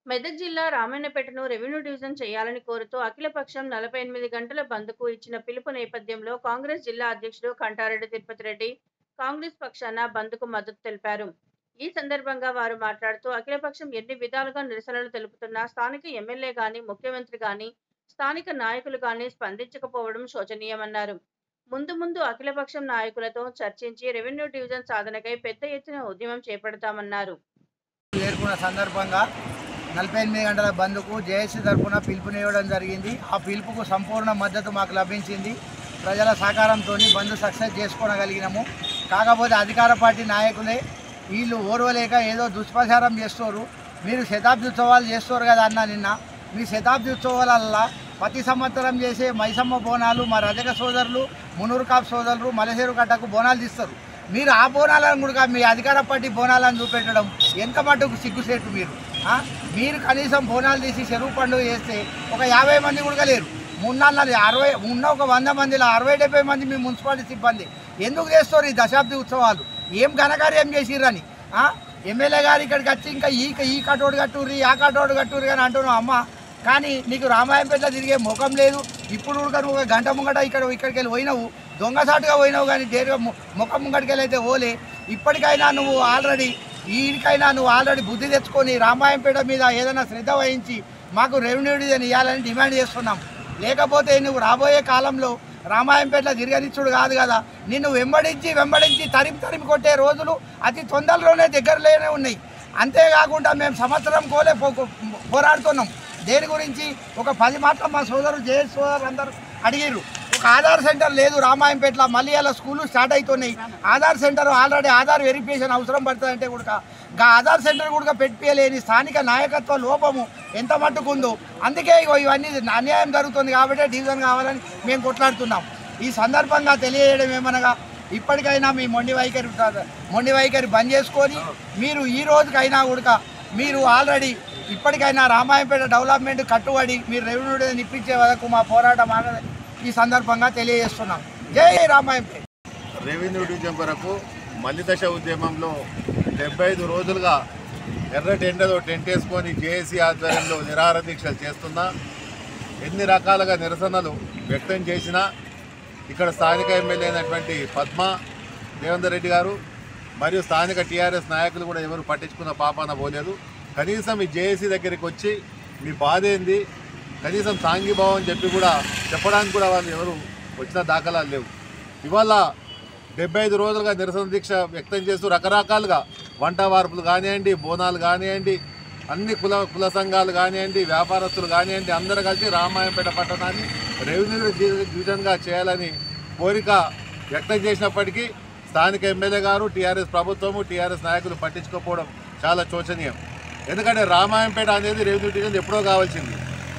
మెదక్ జిల్లా రామాయణపేటను revenue division చేయాలని కోరుతూ అఖిలపక్షం నలభై ఎనిమిది గంటల బంద్కు ఇచ్చిన పిలుపు నేపథ్యంలో కాంగ్రెస్ జిల్లా అధ్యక్షుడు కంటారెడ్డి తిరుపతి రెడ్డి కాంగ్రెస్ పక్షాన బంద్కు మద్దతు తెలిపారు ఈ సందర్భంగా వారు మాట్లాడుతూ అఖిలపక్షం ఎన్ని విధాలుగా నిరసనలు తెలుపుతున్నా స్థానిక ఎమ్మెల్యే గాని ముఖ్యమంత్రి గాని స్థానిక నాయకులు గాని స్పందించకపోవడం శోచనీయమన్నారు ముందు ముందు అఖిలపక్షం నాయకులతో చర్చించి రెవెన్యూ డివిజన్ సాధనకై పెద్ద ఎత్తున ఉద్యమం చేపడతామన్నారు చేరుకున్న సందర్భంగా నలభై ఎనిమిది గంటల బంద్కు జేఏసీ తరఫున పిలుపునివ్వడం జరిగింది ఆ పిలుపుకు సంపూర్ణ మద్దతు మాకు లభించింది ప్రజల సహకారంతో బంద్ సక్సెస్ చేసుకోగలిగినాము కాకపోతే అధికార పార్టీ నాయకులే వీళ్ళు ఓర్వలేక ఏదో దుష్ప్రచారం చేస్తారు మీరు శతాబ్ది ఉత్సవాలు చేస్తారు కదా అన్న నిన్న మీ శతాబ్ది ఉత్సవాలల్లా ప్రతి సంవత్సరం చేసే మైసమ్మ బోనాలు మా రజక సోదరులు మునూరు కాపు సోదరులు మలసేరు కట్టకు బోనాలు తీస్తారు మీరు ఆ బోనాలను కూడా మీ అధికార పార్టీ బోనాలను చూపెట్టడం ఎంత మటుకు సిగ్గుసేటు మీరు ఆ? మీరు కనీసం బోనాలు తీసి చెరువు పండుగ చేస్తే ఒక యాభై మంది కూడా లేరు మున్నాళ్ళు అరవై ఉన్న ఒక వంద మందిలో అరవై డెబ్బై మంది మీ మున్సిపాలిటీ సిబ్బంది ఎందుకు చేస్తారు ఈ దశాబ్ది ఉత్సవాలు ఏం ఘనకార్యం చేసిర్రని ఆ? ఎమ్మెల్యే గారు ఇక్కడికి వచ్చి ఇంకా ఈ ఈ కటోడు కట్టుర్రి ఆ కటోడు కట్టుర్రి అని అంటున్నావు అమ్మ కానీ నీకు రామాయంపేటలో తిరిగే ముఖం లేదు ఇప్పుడు కూడా నువ్వు ఒక గంట ముంగట ఇక్కడ ఇక్కడికి వెళ్ళి పోయినావు దొంగసాటుగా పోయినావు కానీ డేరుగా ము- ముఖం ముంగటికి వెళ్ళి అయితే ఓలే ఇప్పటికైనా నువ్వు ఆల్రెడీ వీడికైనా నువ్వు ఆల్రెడీ బుద్ధి తెచ్చుకొని రామాయంపేట మీద ఏదైనా శ్రద్ధ వహించి మాకు రెవెన్యూ డివిజన్ ఇవ్వాలని డిమాండ్ చేస్తున్నాం లేకపోతే నువ్వు రాబోయే కాలంలో రామాయంపేటలో తిరగనిచ్చుడు కాదు కదా నిన్ను వెంబడించి వెంబడించి తరిమి తరిమి కొట్టే రోజులు అతి తొందరలోనే దగ్గరలోనే ఉన్నాయి అంతేకాకుండా మేము సంవత్సరం కోలే పో- పోరాడుతున్నాం దేని గురించి ఒక పది మాటలు మా సోదరులు జే సోదరులు అందరూ అడిగారు ఒక ఆధార్ సెంటర్ లేదు రామాయంపేటలో మళ్ళీ అలా స్కూళ్ళు స్టార్ట్ అవుతున్నాయి Aadhaar centre already Aadhaar verification అవసరం పడుతుందంటే కూడా గా ఆధార్ సెంటర్ కూడా పెట్టియలేని స్థానిక నాయకత్వ లోపము ఎంత మట్టుకు ఉందో అందుకే ఇగో ఇవన్నీ అన్యాయం జరుగుతుంది కాబట్టి డివిజన్ కావాలని మేము కొట్లాడుతున్నాం ఈ సందర్భంగా తెలియజేయడం ఏమనగా ఇప్పటికైనా మీ మొండి వైఖరి ఉంటుంది. మొండి వైఖరి బంద్ చేసుకొని మీరు ఈ రోజుకైనా కూడా మీరు ఆల్రెడీ ఇప్పటికైనా రామాయంపేట డెవలప్మెంట్ కట్టుబడి మీరు రెవెన్యూ నిప్పించే వరకు మా పోరాటం ఆగదని ఈ సందర్భంగా తెలియజేస్తున్నాం జై రామాయంపేట రెవెన్యూ డివిజన్ కొరకు మల్లి దశ ఉద్యమంలో డెబ్బై ఐదు రోజులుగా ఎర్ర టెండలో టెంట్ వేసుకొని జేఏసీ ఆధ్వర్యంలో నిరాహార దీక్షలు చేస్తున్నా ఎన్ని రకాలుగా నిరసనలు వ్యక్తం చేసినా ఇక్కడ స్థానిక ఎమ్మెల్యే అయినటువంటి పద్మ దేవేందర్ రెడ్డి గారు మరియు స్థానిక టీఆర్ఎస్ నాయకులు కూడా ఎవరు పట్టించుకున్న పాపాన పోలేదు కనీసం ఈ జేఏసీ దగ్గరికి వచ్చి మీ బాధ ఏంది కనీసం సాంఘీభావం చెప్పి కూడా చెప్పడానికి కూడా వాళ్ళు ఎవరు వచ్చిన దాఖలాలు లేవు ఇవాళ డెబ్బై ఐదు రోజులుగా నిరసన దీక్ష వ్యక్తం చేస్తూ రకరకాలుగా వంట వార్పులు కానివ్వండి బోనాలు కానివ్వండి అన్ని కుల కుల సంఘాలు కానివ్వండి వ్యాపారస్తులు కానివ్వండి అందరూ కలిసి రామాయంపేట పట్టణాన్ని రెవెన్యూ డివి- డివిజన్గా చేయాలని కోరిక వ్యక్తం చేసినప్పటికీ స్థానిక ఎమ్మెల్యే గారు టీఆర్ఎస్ ప్రభుత్వము టీఆర్ఎస్ నాయకులు పట్టించుకోకపోవడం చాలా శోచనీయం ఎందుకంటే రామాయంపేట అనేది రెవెన్యూ డివిజన్ ఎప్పుడో కావాల్సింది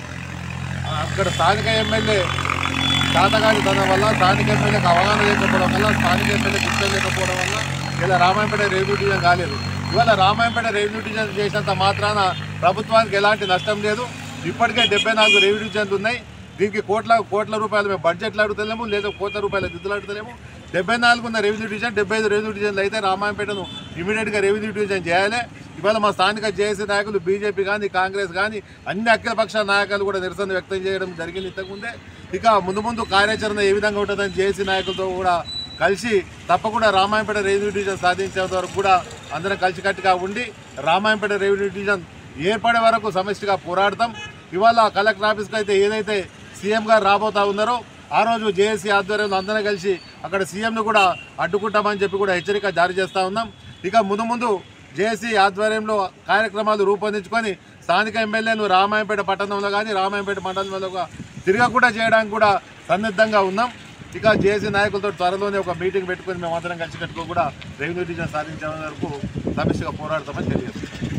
అక్కడ స్థానిక ఎమ్మెల్యే శాతగాని తన వల్ల స్థానిక ఎమ్మెల్యేకి అవగాహన లేకపోవడం వల్ల స్థానిక ఎమ్మెల్యేకి ఇష్టం లేకపోవడం వల్ల ఇలా రామాయంపేట రెవెన్యూ డివిజన్ కాలేదు ఇవాళ రామాయంపేట రెవెన్యూ డివిజన్ చేసినంత మాత్రాన ప్రభుత్వానికి ఎలాంటి నష్టం లేదు ఇప్పటికే డెబ్బై నాలుగు రెవెన్యూ డివిజన్లు ఉన్నాయి దీనికి కోట్ల కోట్ల రూపాయలు మేము బడ్జెట్లు అడుగుతలేము లేదా కోట్ల రూపాయల నిధులు అడుగుతలేము డెబ్బై నాలుగు ఉన్న రెవెన్యూ డివిజన్ డెబ్బై ఐదు రెవెన్యూ డివిజన్లు అయితే రామాయంపేటను ఇమీడియట్గా రెవెన్యూ డివిజన్ చేయాలి ఇవాళ మా స్థానిక జేఏసీ నాయకులు బీజేపీ కానీ కాంగ్రెస్ కానీ అన్ని అఖిలపక్ష నాయకులు కూడా నిరసన వ్యక్తం చేయడం జరిగింది ఇంతకుముందే ఇక ముందు ముందు కార్యాచరణ ఏ విధంగా ఉంటుందని జేఏసీ నాయకులతో కూడా కలిసి తప్పకుండా రామాయంపేట రెవెన్యూ డివిజన్ సాధించేంత వరకు కూడా అందరం కలిసికట్టుగా ఉండి రామాయంపేట రెవెన్యూ డివిజన్ ఏర్పడే వరకు సమిష్టిగా పోరాడతాం ఇవాళ కలెక్టర్ ఆఫీస్కి అయితే ఏదైతే సీఎం గారు రాబోతా ఉన్నారో ఆ రోజు జేఏసీ ఆధ్వర్యంలో అందరం కలిసి అక్కడ సీఎంను కూడా అడ్డుకుంటామని చెప్పి కూడా హెచ్చరిక జారీ చేస్తూ ఉన్నాం ఇక ముందు ముందు జేఏసీ ఆధ్వర్యంలో కార్యక్రమాలు రూపొందించుకొని స్థానిక ఎమ్మెల్యేను రామాయంపేట పట్టణంలో కానీ రామాయంపేట మండలంలో గా తిరగకుండా చేయడానికి కూడా సన్నిద్ధంగా ఉన్నాం ఇక జేఏసీ నాయకులతో త్వరలోనే ఒక మీటింగ్ పెట్టుకొని మేము అందరం కలిసి కట్టుకో కూడా రెవెన్యూ డివిజన్ సాధించే వరకు సమిష్టిగా పోరాడతామని తెలియజేస్తున్నాం